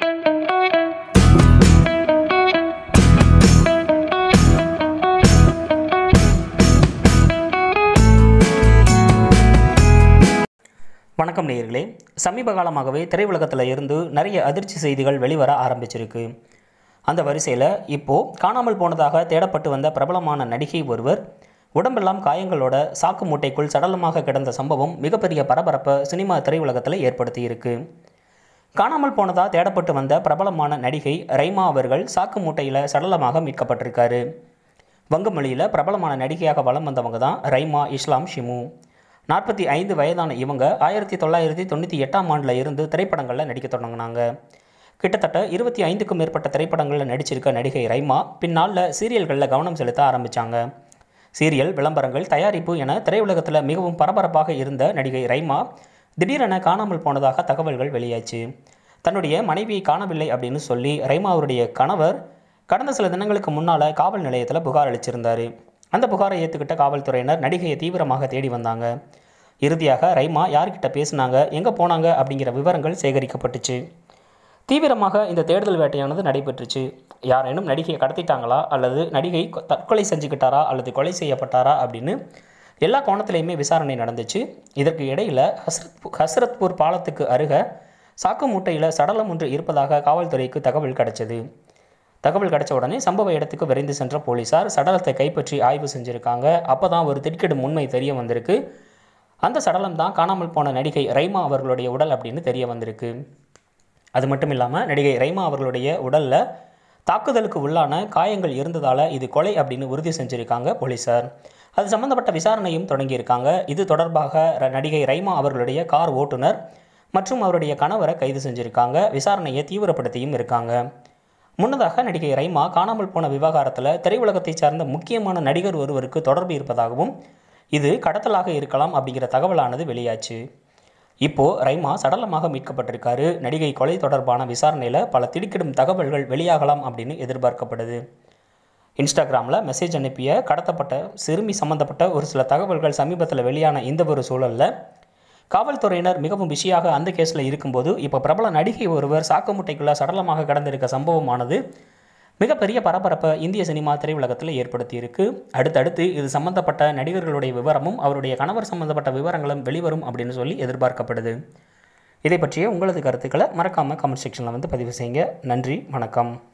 வணக்கம் நேயர்களே சமீப காலமாகவே திரையுலகத்தில் இருந்து நிறைய அதிர்ச்சி செய்திகள் வெளிவர ஆரம்பிச்சிருக்கு அந்த வரிசையில் இப்போது காணாமல் போனதாக தேடப்பட்டு வந்த பிரபலமான நடிகை ஒருவர் உடம்பெல்லாம் காயங்களோட சாக்கு மூட்டைக்குள் சடலமாக கிடந்த சம்பவம் மிகப்பெரிய பரபரப்பை சினிமா திரையுலகத்தில் ஏற்படுத்தியிருக்கு காணாமல் போனதா தேடப்பட்டு வந்த பிரபலமான நடிகை ரைமா அவர்கள் சாக்கு மூட்டையில் சடலமாக மீட்கப்பட்டிருக்காரு வங்கமொழியில் பிரபலமான நடிகையாக வலம் வந்தவங்க தான் ரைமா இஸ்லாம் ஷிமு நாற்பத்தி ஐந்து வயதான இவங்க ஆயிரத்தி தொள்ளாயிரத்தி தொண்ணூற்றி எட்டாம் ஆண்டில் இருந்து திரைப்படங்களில் நடிக்க தொடங்கினாங்க கிட்டத்தட்ட இருபத்தி ஐந்துக்கும் மேற்பட்ட திரைப்படங்களில் நடிச்சிருக்க நடிகை ரைமா பின்னாளில் சீரியல்களில் கவனம் செலுத்த ஆரம்பித்தாங்க சீரியல் விளம்பரங்கள் தயாரிப்பு என திரையுலகத்தில் மிகவும் பரபரப்பாக இருந்த நடிகை ரைமா திடீரென காணாமல் போனதாக தகவல்கள் வெளியாச்சு தன்னுடைய மனைவியை காணவில்லை அப்படின்னு சொல்லி ரைமா அவருடைய கணவர் கடந்த சில தினங்களுக்கு முன்னால் காவல் நிலையத்தில் புகார் அளிச்சிருந்தார் அந்த புகாரை ஏற்றுக்கிட்ட காவல்துறையினர் நடிகையை தீவிரமாக தேடி வந்தாங்க இறுதியாக ரைமா யார்கிட்ட பேசினாங்க எங்கே போனாங்க அப்படிங்கிற விவரங்கள் சேகரிக்கப்பட்டுச்சு தீவிரமாக இந்த தேடுதல் வேட்டையானது நடைபெற்றுச்சு யாரேனும் நடிகையை கடத்திட்டாங்களா அல்லது நடிகை கொ- தற்கொலை செஞ்சுக்கிட்டாரா அல்லது கொலை செய்யப்பட்டாரா அப்படின்னு எல்லா கோணத்திலையுமே விசாரணை நடந்துச்சு இதற்கு இடையில் ஹஸ்ரத் ஹஸ்ரத்பூர் பாலத்துக்கு அருக சாக்கு மூட்டையில் சடலம் ஒன்று இருப்பதாக காவல்துறைக்கு தகவல் கிடைச்சது தகவல் கிடைச்ச உடனே சம்பவ இடத்துக்கு விரைந்து சென்ற போலீசார் சடலத்தை கைப்பற்றி ஆய்வு செஞ்சுருக்காங்க அப்போ தான் ஒரு திடுக்கிடும் உண்மை தெரிய வந்திருக்கு அந்த சடலம் தான் காணாமல் போன நடிகை ரைமா அவர்களுடைய உடல் அப்படின்னு தெரிய வந்திருக்கு அது மட்டும் இல்லாமல் நடிகை ரைமா அவர்களுடைய உடலில் தாக்குதலுக்கு உள்ளான காயங்கள் இருந்ததால் இது கொலை அப்படின்னு உறுதி செஞ்சுருக்காங்க போலீசார் அது சம்பந்தப்பட்ட விசாரணையும் தொடங்கியிருக்காங்க இது தொடர்பாக ர- நடிகை ரைமா அவர்களுடைய கார் ஓட்டுநர் மற்றும் அவருடைய கணவரை கைது செஞ்சுருக்காங்க விசாரணையை தீவிரப்படுத்தியும் இருக்காங்க முன்னதாக நடிகை ரைமா காணாமல் போன விவகாரத்தில் திரையுலகத்தைச் சார்ந்த முக்கியமான நடிகர் ஒருவருக்கு தொடர்பு இருப்பதாகவும் இது கடத்தலாக இருக்கலாம் அப்படிங்கிற தகவலானது வெளியாச்சு இப்போ ரைமா சடலமாக மீட்கப்பட்டிருக்காரு நடிகை கொலை தொடர்பான விசாரணையில் பல திடுக்கிடும் தகவல்கள் வெளியாகலாம் அப்படின்னு எதிர்பார்க்கப்படுது இன்ஸ்டாகிராமில் மெசேஜ் அனுப்பிய கடத்தப்பட்ட சிறுமி சம்பந்தப்பட்ட ஒரு சில தகவல்கள் சமீபத்தில் வெளியான இந்த ஒரு சூழலில் காவல்துறையினர் மிகவும் பிஸியாக அந்த கேஸில் இருக்கும்போது இப்போ பிரபல நடிகை ஒருவர் சாக்குமுட்டைக்குள்ள சடலமாக கடந்திருக்க சம்பவமானது மிகப்பெரிய பரபரப்பை இந்திய சினிமா திரையுலகத்தில் ஏற்படுத்தியிருக்கு அடுத்தடுத்து இது சம்பந்தப்பட்ட நடிகர்களுடைய விவரமும் அவருடைய கணவர் சம்பந்தப்பட்ட விவரங்களும் வெளிவரும் அப்படின்னு சொல்லி எதிர்பார்க்கப்படுது இதை பற்றிய உங்களது கருத்துக்களை மறக்காமல் கமெண்ட் செக்ஷனில் வந்து பதிவு செய்யுங்க நன்றி வணக்கம்